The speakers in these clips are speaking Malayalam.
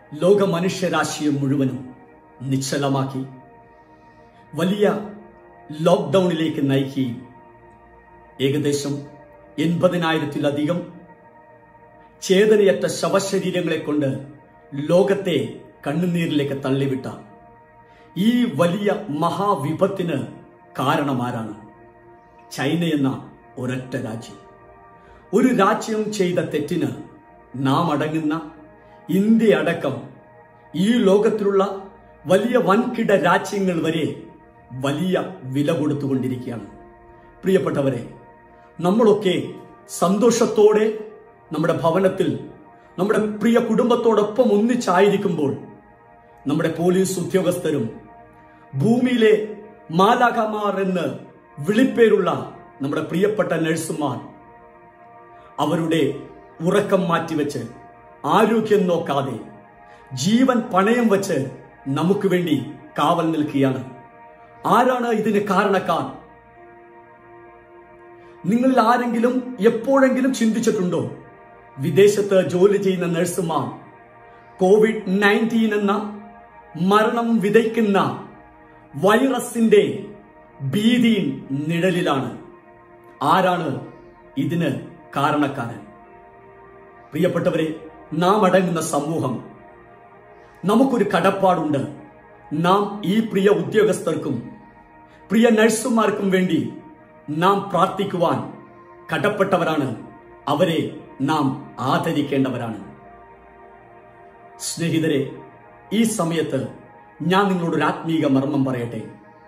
ലോക മനുഷ്യരാശിയെ മുഴുവനും നിശ്ചലമാക്കി വലിയ ലോക്ക്ഡൌണിലേക്ക് നയിക്കുകയും ഏകദേശം എൺപതിനായിരത്തിലധികം ചേതനയറ്റ ശവശരീരങ്ങളെ കൊണ്ട് ലോകത്തെ കണ്ണുനീരിലേക്ക് തള്ളിവിട്ട ഈ വലിയ മഹാവിപത്തിന് കാരണമാരാണ് ചൈന എന്ന ഒരൊറ്റ രാജ്യം ഒരു രാജ്യം ചെയ്ത തെറ്റിന് നാം അടങ്ങുന്ന ഇന്ത്യ അടക്കം ഈ ലോകത്തിലുള്ള വലിയ വൻകിട രാജ്യങ്ങൾ വരെ വലിയ വില കൊടുത്തുകൊണ്ടിരിക്കുകയാണ് പ്രിയപ്പെട്ടവരെ നമ്മളൊക്കെ സന്തോഷത്തോടെ നമ്മുടെ ഭവനത്തിൽ നമ്മുടെ പ്രിയ കുടുംബത്തോടൊപ്പം ഒന്നിച്ചായിരിക്കുമ്പോൾ നമ്മുടെ പോലീസ് ഉദ്യോഗസ്ഥരും ഭൂമിയിലെ മാലാകമാർ എന്ന് വിളിപ്പേരുള്ള നമ്മുടെ പ്രിയപ്പെട്ട നഴ്സുമാർ അവരുടെ ഉറക്കം മാറ്റിവെച്ച് ആരോഗ്യം നോക്കാതെ ജീവൻ പണയം വെച്ച് നമുക്ക് വേണ്ടി കാവൽ നിൽക്കുകയാണ് ആരാണ് ഇതിന് കാരണക്കാർ നിങ്ങളിൽ ആരെങ്കിലും എപ്പോഴെങ്കിലും ചിന്തിച്ചിട്ടുണ്ടോ വിദേശത്ത് ജോലി ചെയ്യുന്ന നഴ്സുമാർ കോവിഡ് നയൻറ്റീൻ എന്ന മരണം വിതയ്ക്കുന്ന വൈറസിന്റെ ഭീതി നിഴലിലാണ് ആരാണ് ഇതിന് കാരണക്കാരൻ പ്രിയപ്പെട്ടവരെ നാം അടങ്ങുന്ന സമൂഹം നമുക്കൊരു കടപ്പാടുണ്ട് നാം ഈ പ്രിയ ഉദ്യോഗസ്ഥർക്കും പ്രിയ നഴ്സുമാർക്കും വേണ്ടി നാം പ്രാർത്ഥിക്കുവാൻ കടപ്പെട്ടവരാണ് അവരെ നാം ആദരിക്കേണ്ടവരാണ് സ്നേഹിതരെ ഈ സമയത്ത് ഞാൻ നിങ്ങളോടൊരു ആത്മീക മർമ്മം പറയട്ടെ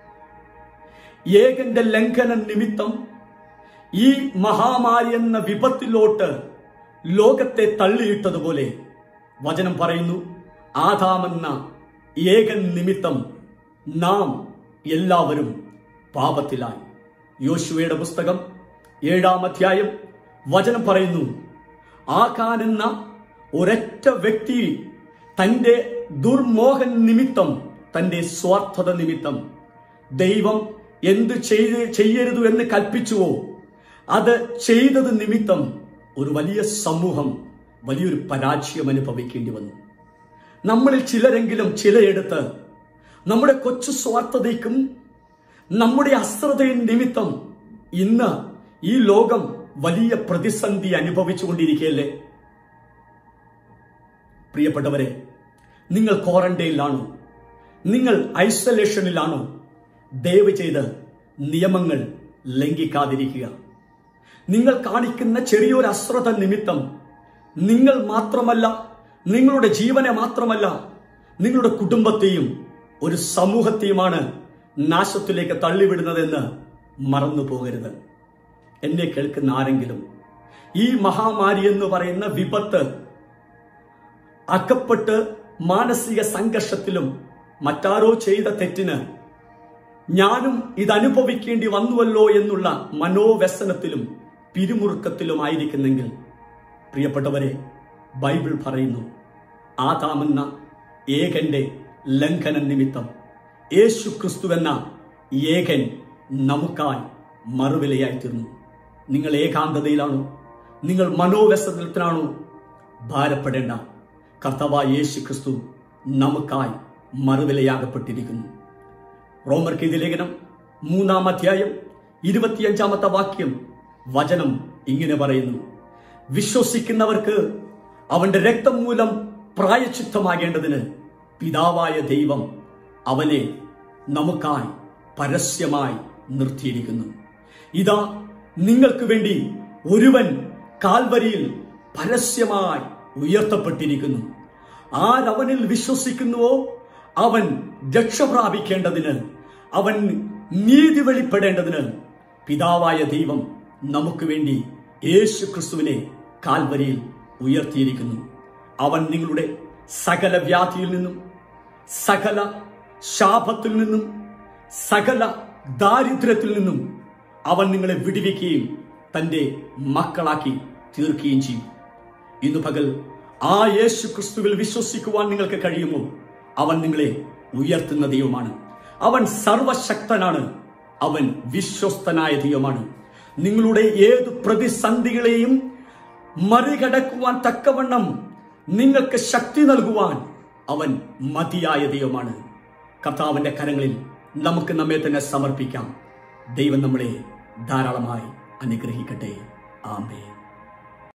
ഏകന്റെ ലംഘന നിമിത്തം ഈ മഹാമാരി എന്ന വിപത്തിലോട്ട് ലോകത്തെ തള്ളിയിട്ടതുപോലെ വചനം പറയുന്നു ആദാമെന്ന ഏകൻ നിമിത്തം നാം എല്ലാവരും പാപത്തിലായി യോശുവയുടെ പുസ്തകം ഏഴാം അധ്യായം വചനം പറയുന്നു ആകാൻ എന്ന ഒരൊറ്റ വ്യക്തി തന്റെ ദുർമോഹൻ നിമിത്തം തന്റെ സ്വാർത്ഥത നിമിത്തം ദൈവം എന്ത് ചെയ്ത് ചെയ്യരുത് എന്ന് കൽപ്പിച്ചുവോ അത് ചെയ്തത് നിമിത്തം ഒരു വലിയ സമൂഹം വലിയൊരു പരാജയം അനുഭവിക്കേണ്ടി വന്നു നമ്മളിൽ ചിലരെങ്കിലും ചിലയെടുത്ത് നമ്മുടെ കൊച്ചു സ്വാർത്ഥതയ്ക്കും നമ്മുടെ അശ്രദ്ധയും നിമിത്തം ഇന്ന് ഈ ലോകം വലിയ പ്രതിസന്ധി അനുഭവിച്ചുകൊണ്ടിരിക്കുകയല്ലേ പ്രിയപ്പെട്ടവരെ നിങ്ങൾ ക്വാറന്റൈനിലാണോ നിങ്ങൾ ഐസൊലേഷനിലാണോ ദയവ് ചെയ്ത് നിയമങ്ങൾ ലംഘിക്കാതിരിക്കുക നിങ്ങൾ കാണിക്കുന്ന ചെറിയൊരു അശ്രദ്ധ നിമിത്തം നിങ്ങൾ മാത്രമല്ല നിങ്ങളുടെ ജീവനെ മാത്രമല്ല നിങ്ങളുടെ കുടുംബത്തെയും ഒരു സമൂഹത്തെയുമാണ് നാശത്തിലേക്ക് തള്ളിവിടുന്നതെന്ന് മറന്നു പോകരുത് എന്നെ കേൾക്കുന്ന ആരെങ്കിലും ഈ മഹാമാരി എന്ന് പറയുന്ന വിപത്ത് അക്കപ്പെട്ട് മാനസിക സംഘർഷത്തിലും മറ്റാരോ ചെയ്ത തെറ്റിന് ഞാനും ഇത് അനുഭവിക്കേണ്ടി വന്നുവല്ലോ എന്നുള്ള മനോവ്യസനത്തിലും പിരിമുറുക്കത്തിലുമായിരിക്കുന്നെങ്കിൽ പ്രിയപ്പെട്ടവരെ ബൈബിൾ പറയുന്നു ആദാമെന്ന ഏകന്റെ ലംഘന നിമിത്തം യേശു ക്രിസ്തുവെന്ന ഏകൻ നമുക്കായി മറുവിലയായി തീർന്നു നിങ്ങൾ ഏകാന്തതയിലാണോ നിങ്ങൾ മനോവ്യസനത്തിലാണോ ഭാരപ്പെടേണ്ട കർത്തവായ യേശു ക്രിസ്തു നമുക്കായി മറുവിലയാകപ്പെട്ടിരിക്കുന്നു റോമർക്ക് ഇത് ലേഖനം മൂന്നാം അധ്യായം ഇരുപത്തിയഞ്ചാമത്തെ വാക്യം വചനം ഇങ്ങനെ പറയുന്നു വിശ്വസിക്കുന്നവർക്ക് അവന്റെ രക്തം മൂലം പ്രായച്ചിത്തമാകേണ്ടതിന് പിതാവായ ദൈവം അവനെ നമുക്കായി പരസ്യമായി നിർത്തിയിരിക്കുന്നു ഇതാ നിങ്ങൾക്ക് വേണ്ടി ഒരുവൻ കാൽവരിയിൽ പരസ്യമായി ഉയർത്തപ്പെട്ടിരിക്കുന്നു ആരവനിൽ വിശ്വസിക്കുന്നുവോ അവൻ രക്ഷ പ്രാപിക്കേണ്ടതിന് അവൻ നീതി വെളിപ്പെടേണ്ടതിന് പിതാവായ ദൈവം നമുക്ക് വേണ്ടി യേശു ക്രിസ്തുവിനെ കാൽവരിയിൽ ഉയർത്തിയിരിക്കുന്നു അവൻ നിങ്ങളുടെ സകല വ്യാധിയിൽ നിന്നും സകല ശാപത്തിൽ നിന്നും സകല ദാരിദ്ര്യത്തിൽ നിന്നും അവൻ നിങ്ങളെ വിടുവിക്കുകയും തന്റെ മക്കളാക്കി തീർക്കുകയും ചെയ്യും ഇന്ന് പകൽ ആ യേശു ക്രിസ്തുവിൽ വിശ്വസിക്കുവാൻ നിങ്ങൾക്ക് കഴിയുമോ അവൻ നിങ്ങളെ ഉയർത്തുന്ന ദൈവമാണ് അവൻ സർവശക്തനാണ് അവൻ വിശ്വസ്തനായ ദൈവമാണ് നിങ്ങളുടെ ഏത് പ്രതിസന്ധികളെയും മറികടക്കുവാൻ തക്കവണ്ണം നിങ്ങൾക്ക് ശക്തി നൽകുവാൻ അവൻ മതിയായ ദൈവമാണ് കർത്താവിന്റെ കരങ്ങളിൽ നമുക്ക് നമ്മെ തന്നെ സമർപ്പിക്കാം ദൈവം നമ്മളെ ധാരാളമായി അനുഗ്രഹിക്കട്ടെ ആമേ